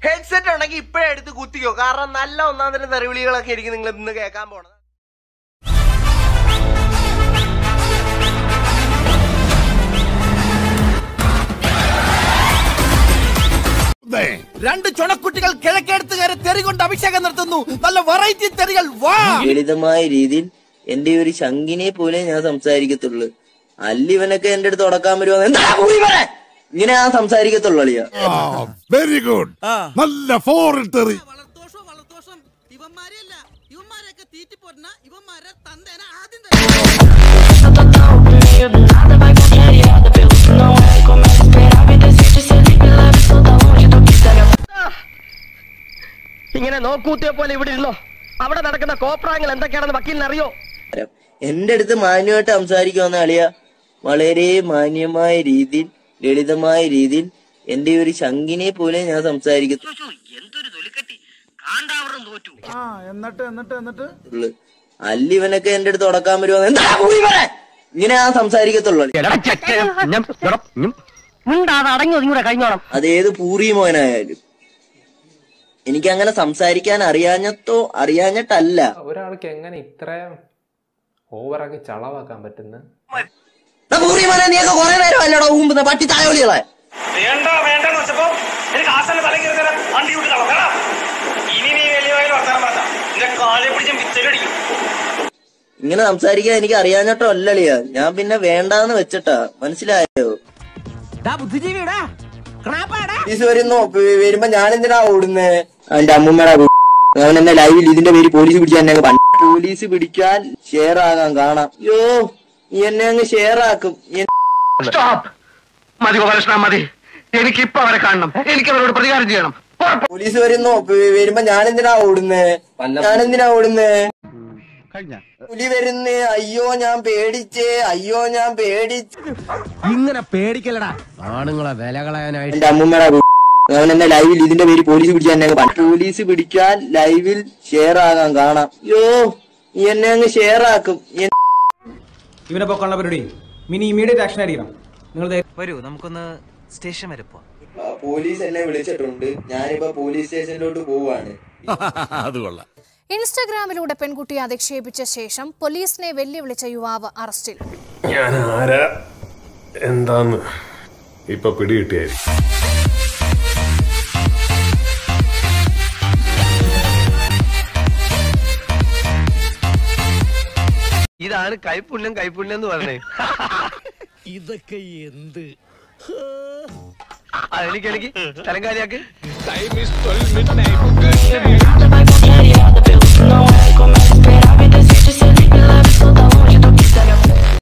Headset ഉണ്ടെങ്കിൽ ഇപ്പോഴേ എടുത്ത് കുത്തിക്കോ കാരണം നല്ല ഒന്നാം തരം തെറിവിളികളൊക്കെ ആയിരിക്കും നിങ്ങൾ ഇന്ന് കേൾക്കാൻ പോണത് രണ്ട് ചുണക്കുട്ടികൾ കിഴക്കെടുത്തുകാരെ തെറി കൊണ്ട് അഭിഷേകം നടത്തുന്നു നല്ല വെറൈറ്റി തെറികൾ വാ ലളിതമായ രീതിയിൽ എന്റെ ഒരു ശങ്കിനെ പോലെ ഞാൻ സംസാരിക്കത്തുള്ളു അല്ല ഇവനൊക്കെ എന്റെ അടുത്ത് ഉടക്കാൻ വരുമോ എന്താ കൂടി പറയാൻ? ഇങ്ങനെ ഞാൻ സംസാരിക്കത്തുള്ളു അളിയ വെരി ഗുഡ് നല്ല ഫോറിൻ തെറി വളർത്തോഷം വളർത്തോഷം ഇവന്മാരെയല്ല ഇവന്മാരെയൊക്കെ തീറ്റിപ്പോരുന്ന ഇവന്മാരെ തന്തേനെ ആദ്യം ഇങ്ങനെ നോക്കൂത്തിയെ പോലെ ഇവിടെ ഇരുന്നോ അവിടെ നടക്കുന്ന കോപ്രായങ്ങൾ എന്തൊക്കെയാണെന്ന് വക്കീലിന് അറിയോ എന്റെ അടുത്ത് മാന്യമായിട്ട് സംസാരിക്കുമെന്ന അളിയ വളരെ മാന്യമായ രീതിയിൽ ലളിതമായ രീതിയിൽ എന്റെ ഒരു ശങ്കിനെ പോലെ ഞാൻ സംസാരിക്കത്തുള്ളു അല്ല ഇവനൊക്കെ എന്റെ അടുത്ത് ഉടക്കാൻ വരുമോ എന്താ കൂടി പറയാൻ? ഇങ്ങനെ ഞാൻ സംസാരിക്കത്തുള്ളു അളിയാ. അടങ്ങി ഒതുങ്ങൂടെ കഴിഞ്ഞോണം അതേത് പൂറി മോനായാലും എനിക്ക് അങ്ങനെ സംസാരിക്കാൻ അറിയാഞ്ഞത്തോ അറിയാഞ്ഞിട്ടല്ല ഒരാൾക്ക് എങ്ങനെ ഇത്രയും ഓവറാക്കി ചളവാക്കാൻ പറ്റുന്ന എടാ പൂറി മോനെ നീയൊക്കെ കുറെ നേരം അല്ലടോ ഊമ്പുന്ന പട്ടി തായോളികളെ വേണ്ട വേണ്ടെന്ന് വെച്ചപ്പോ എനിക്ക് ആസന തല കയറി തരാൻ വണ്ടി വിട്ട് കളക്കടാ ഇനി നീ വലിയ വയൽ വർത്താനം പറഞ്ഞ എന്റെ കാലെ പിടിച്ച് വിത്തലടിക്കും ഇങ്ങനെ സംസാരിക്കാൻ എനിക്ക് അറിയാഞ്ഞിട്ടോ അല്ലളിയാ ഞാൻ പിന്നെ വേണ്ടാന്ന് വെച്ചിട്ടാ മനസ്സിലായോ പോലീസ് വരുന്നു വ- വരുമ്പോ ഞാൻ എന്തിനാ ഓടുന്നേ അവന്റെ അമ്മൂമ്മയുടെ കു- അവൻ എന്നെ ലൈവിൽ ഇതിന്റെ പേര് പോലീസ് പിടിക്കാൻ എന്നെ പണ്ട് പോലീസ് പിടിക്കാൻ ഷെയർ ആകാൻ കാണാം യോ നീ എന്നെ അങ്ങ് ഷെയർ ആക്കും നീ മതി ഗോപാലകൃഷ്ണ മതി എനിക്ക് ഇപ്പൊ അവരെ കാണണം എനിക്ക് അവരോട് പ്രതികാരം ചെയ്യണം പോലീസ് വരുന്നു വ- വരുമ്പോ ഞാൻ എന്തിനാ ഓടുന്നേ ഞാൻ എന്തിനാ ഓടുന്നേ പുലി വരുന്നേ അയ്യോ ഞാൻ പേടിച്ചേ അയ്യോ ഞാൻ പേടിച്ച് ഇങ്ങനെ പേടിക്കലടാ ആണുങ്ങളെ വില കളയാനായിട്ട് എന്റെ അമ്മൂമ്മയുടെ കു- അവൻ എന്നെ ലൈവിൽ ഇതിന്റെ പേര് പോലീസ് പിടിക്കാൻ എന്നെ പണ്ട് പോലീസ് പിടിക്കാൻ ലൈവിൽ ഷെയർ ആകാൻ കാണാം യോ നീ എന്നെ അങ്ങ് ഷെയർ ആക്കും നീ ഇവനെ പൊക്കാനുള്ള പരിപാടി മിനി ഇമീഡിയറ്റ് ആക്ഷൻ അടിക്കണം നിങ്ങൾ വരൂ നമുക്കൊന്ന് സ്റ്റേഷൻ വരെ പോവാം പോലീസ് എന്നെ വിളിച്ചിട്ടുണ്ട് ഞാനിപ്പോ പോലീസ് സ്റ്റേഷനിലോട്ട് പോവാണ് അത് കൊള്ളാം ഇൻസ്റ്റഗ്രാമിലൂടെ പെൺകുട്ടിയെ അധിക്ഷേപിച്ച ശേഷം പോലീസിനെ വെല്ലുവിളിച്ച യുവാവ് അറസ്റ്റിൽ ഞാൻ ആരാ എന്താന്ന് ഇപ്പൊ പിടികിട്ടിയായിരിക്കും ഇതാണ് കൈപ്പുണ്യം കൈപ്പുണ്യം എന്ന് പറഞ്ഞേ ഇതൊക്കെ എന്ത് എനിക്ക് എനിക്ക് സ്ഥലം കാര്യാക്ക് ടൈം ഈസ് 12 മിഡ് നൈറ്റ്